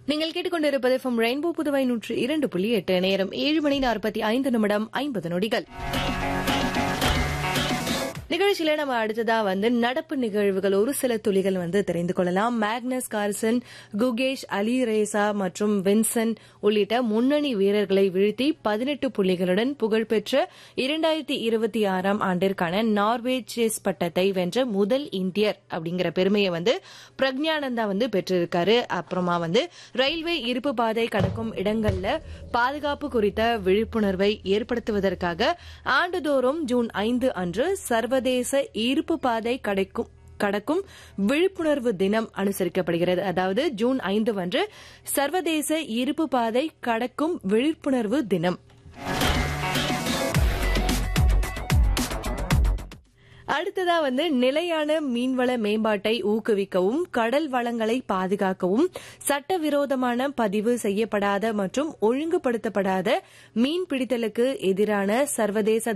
நீங்கள் கேட்டுக்கொண்டிருப்பது from rainbow Puduvai நூற்று இரண்டு புள்ளி எட்டு நேரம் ஏழு மணி நாற்பத்தி ஐந்து நிமிடம் ஐம்பது நொடிகள் நிகழ்ச்சியில நம்ம அடுத்ததா வந்து நடப்பு நிகழ்வுகள் ஒரு சில துளிகள் வந்து தெரிந்து கொள்ளலாம் Magnus Carlsen Gukesh Alireza மற்றும் வின்சன் உள்ளிட்ட முன்னணி வீரர்களை வீழ்த்தி பதினெட்டு புள்ளிகளுடன் புகழ்பெற்ற இரண்டாயிரத்தி இருபத்தி ஆறாம் ஆண்டிற்கான நார்வே செஸ் பட்டத்தை வென்ற முதல் இந்தியர் அப்படிங்கிற பெருமையை வந்து பிரக்ஞானந்தா வந்து பெற்றிருக்காரு அப்புறமா வந்து ரயில்வே இருப்பு பாதை கடக்கும் இடங்கள்ல பாதுகாப்பு குறித்த விழிப்புணர்வை ஏற்படுத்துவதற்காக ஆண்டுதோறும் ஜூன் ஐந்து அன்று சர்வதேச இருப்பு பாதை கிடைக்கும் கடக்கும் விழிப்புணர்வு தினம் அனுசரிக்கப்படுகிறது அதாவது ஜூன் ஐந்து அன்று சர்வதேச இருப்பு பாதை கடக்கும் விழிப்புணர்வு தினம் அடுத்ததா வந்து நிலையான மீன்வள மேம்பாட்டை ஊக்குவிக்கவும் கடல் வளங்களை பாதுகாக்கவும் சட்டவிரோதமான பதிவு செய்யப்படாத மற்றும் ஒழுங்குபடுத்தப்படாத மீன் பிடித்தலுக்கு எதிரான சர்வதேச